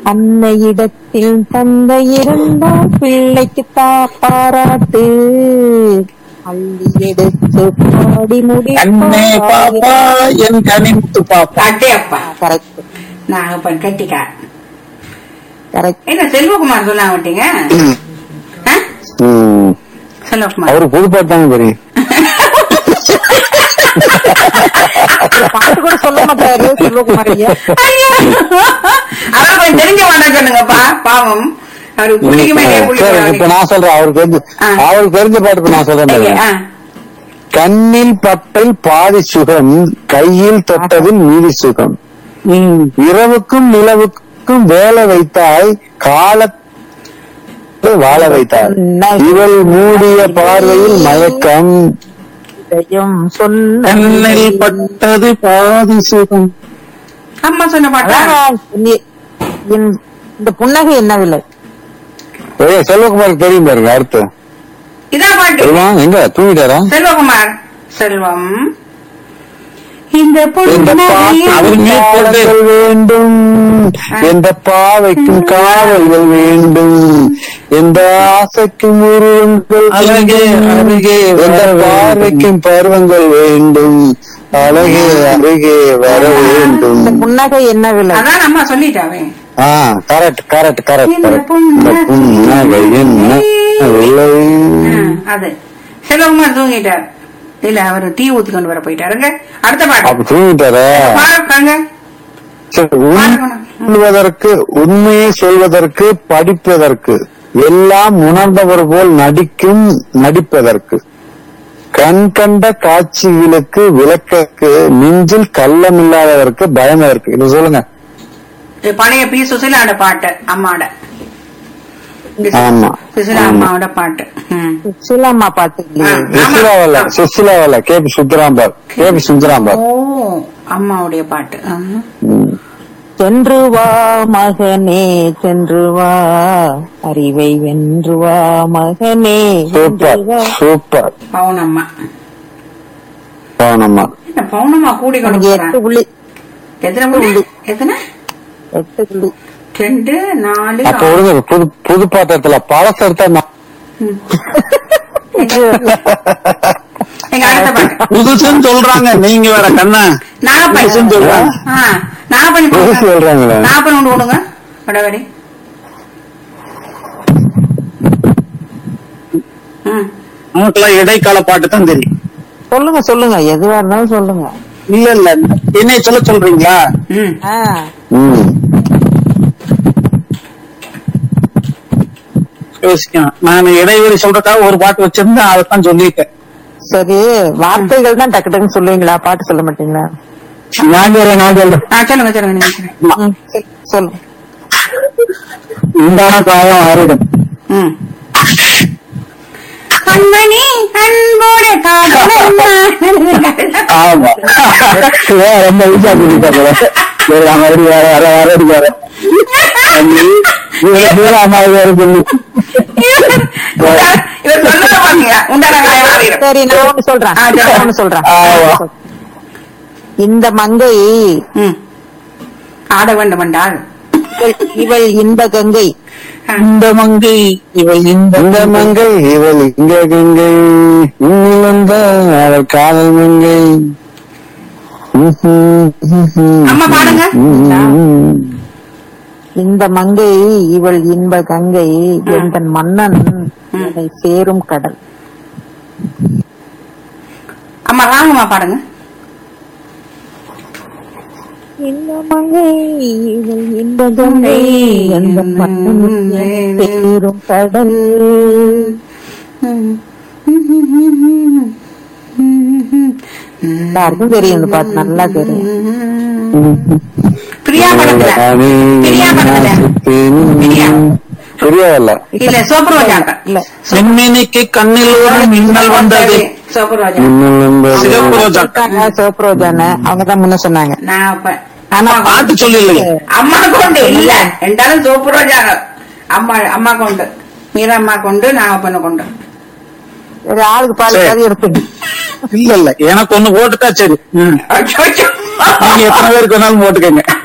அன்னையிடத்தில் தந்தை இருந்தால் பிள்ளைக்கு தா பாராட்டு அள்ளி எடுத்து பாடி முடி கண்ணே பாப்பா என் கனிமுத்து பாப்பா அட்டே அப்பா கரெக்ட் நாகப்பன் கட்டிக்கா கரெக்ட் என்ன செல்வகுமார் சொல்ல மாட்டீங்க ஆ? ம். செல்வகுமார் அவரு புதுப்பாட்டு தாங்க தெரியும் பாட்டு கூட சொல்ல மாட்டாரு செல்வகுமார் ஐயா ஐயோ! அதான் கொஞ்சம் தெரிஞ்ச வேண்டாம் சொல்லுங்கப்பா பாவம் அவருக்கு புள்ளிக்குமே புள்ளி சரி, இப்ப போடாதீங்க. நான் சொல்றேன் அவருக்கு தெரிஞ்ச ஆ. அவருக்கு தெரிஞ்ச பாட்டு இப்ப நான் சொல்றேன் ஐயா, பாருங்க. ஆ. கண்ணில் பட்டை பாதி சுகம் கையில் தொட்டதில் மீதி சுகம் இரவுக்கும் நிலவுக்கும் வேலை வைத்தாய் காலத்தை வாழ வைத்தாய் இவள் மூடிய பார்வையில் மயக்கம் இதயம் சொன்ன கண்ணில் பட்டது பாதி சுகம் அம்மா சொன்ன பாட்டா அதான் நீ- இந்த- இந்த புன்னகை என்ன விலை ஏய், செல்வகுமாருக்கு தெரியும் பாருங்க அர்த்தம் இதான் பாட்டு தெரியுமா எங்க தூங்கிட்டாரா செல்வகுமார் செல்வம் இந்த எந்த புன்னகை பாவைக்கும் காவல்கள் வேண்டும் எந்த பாவைக்கும் காவல்கள் வேண்டும் எந்த ஆசைக்கும் உருவங்கள் அழகே, அருகே எந்த வர பார்வைக்கும் பருவங்கள் வேண்டும் அழகே அருகே வர வேண்டும் இந்த புன்னகை என்ன விலை அதான் அம்மா சொல்லிட்டாவே ஆ கரெக்ட் கரெக்ட் கரெக்ட் இந்த கரெக்ட் புன்னகை புன்னகை என்ன விலை ஆ, அது செல்வகுமார் தூங்கிட்டார் இல்ல அவர் டீ ஊத்தி கொண்டு வர போயிட்டாருங்க அடுத்த பாட்டு அப்ப தூங்கிட்டாரா பாருங்க சரி, உண்மை சொல்வதற்கு உண்மையை சொல்வதற்கு படிப்பதற்கு எல்லாம் உணர்ந்தவர் போல் நடிக்கும் நடிப்பதற்கு கண் கண்ட காட்சிகளுக்கு விளக்கக்கு நெஞ்சில் கள்ளமில்லாதவருக்கு பயம் இருக்கு இது சொல்லுங்க இது பழைய பி சுசிலாட பாட்டு அம்மாட ஆமா. சுசிலா அம்மாவோட பாட்டு ம். சுசிலாம்மா பாட்டு இல்லையே ஆ. சுசிலாவல்ல சுசிலாவல்ல K B Sundarambal K B Sundarambal ஓ அம்மாவுடைய பாட்டு ஆ. ம். சென்று வா மகனே சென்று வா அறிவை வென்று வா மகனே வென்று சூப்பர் வா. சூப்பர் பவுனம்மா பவனம்மா என்ன பவுனம்மா கூடி கொண்டு உனக்கு எட்டு போறான். புள்ளி எத்தனை புள்ளி எத்தனை எட்டு புள்ளி ரெண்டு நாலு அப்ப ஆறு. விடுங்க புது புது பாத்திரத்துல பழச எடுத்தா நான் எங்க அடுத்த பாட்டு புதுசுன்னு சொல்றாங்க நீங்க வேற கண்ணா நாகப்பன் புதுசுன்னு சொல்றேன் ஆ, நாகப்பன் புதுசு சொல்றாங்களே. நாகப்பன் ஒன்று விடுங்க வடவடி ம் நமக்குலாம் இடைக்கால பாட்டு தான் தெரியும் சொல்லுங்க சொல்லுங்க எதுவா இருந்தாலும் சொல்லுங்க இல்ல இல்ல என்னை சொல்ல சொல்றீங்களா ம் ஆ, ம். யோசிக்கணும் நான் இடைவெளி சொல்றதுக்காக ஒரு பாட்டு வச்சிருந்தேன் அதைத்தான் சொல்லிட்டேன் சரி வார்த்தைகள் தான் டக்கு டக்குன்னு சொல்லுவீங்களா பாட்டு சொல்ல மாட்டீங்களா நான் சொல்றேன் நான் சொல்றேன் ஆ சொல்லுங்க சொல்லுங்க நீங்க சொல்லுங்க. ம், சரி, சொல்லுங்க உண்டான காலம் ஆறிடும் ம் கண்மணி அன்போட காதலன் ஆமா ஏன் ரொம்ப ஈஸியா சொல்லிட்டா போல சரி, நான் மறுபடியும் வேற வேற வேற அடி வேற அம்மா வேற சொல்லி இவர் சொல்லுங்க பாத்தீங்களா உண்டான காயம் ஆறிடும். சரி நான் ஒண்ணு சொல்றேன் ஆ, சரி. நான் ஒண்ணு சொல்றேன் ஆமா. இந்த மங்கை ம் ஆட வேண்டும் என்றால் இவள்- இவள் இன்ப கங்கை இந்த மங்கை இவள் இந்த இந்த மங்கை இவள் இங்க கங்கை இன்னில் வந்த அவள் காதல் மங்கை அம்மா பாடுங்க இந்த மங்கை இவள் இன்ப கங்கை எந்தன் மன்னன் என்னை சேரும் கடல் அம்மா ராங்கம்மா பாடுங்க இந்த மங்கை இவள் இன்ப கங்கை எந்தன் மன்னன் என்னை சேரும் கடல் எல்லாருக்கும் தெரியும் இந்த பாட்டு நல்லா தெரியும் பிரியா படத்துல பிரியா படத்துல பிரியா புரியவில்ல இல்ல சோப்ரோஜாங்க இல்ல செம்மினிக்கு கண்ணில் ஒரு மின்னல் வந்தது சோப்ரோஜா இன்னும் வந்த சிகப்பு ரோஜா சிவப்ரோஜான அவங்க தான் முன்ன சொன்னாங்க நான் அப்ப ஆனா பாட்டு சொல்லலையே அம்மா கொண்டு இல்ல ரெண்டாலும் சோப்ரோஜாங்க அம்மா அம்மா கொண்டு மீரா அம்மா கொண்டு நாகப்பண்ண கொண்டு ஒரு ஆளுக்கு பால் சரி. பாதி எடுத்துங்க இல்ல இல்ல எனக்கு ஒண்ணு போட்டுட்டா சரி ம். அச்சோ, அச்சோ. நீங்க எத்தனை பேருக்கு வேணாலும் போட்டுக்கங்க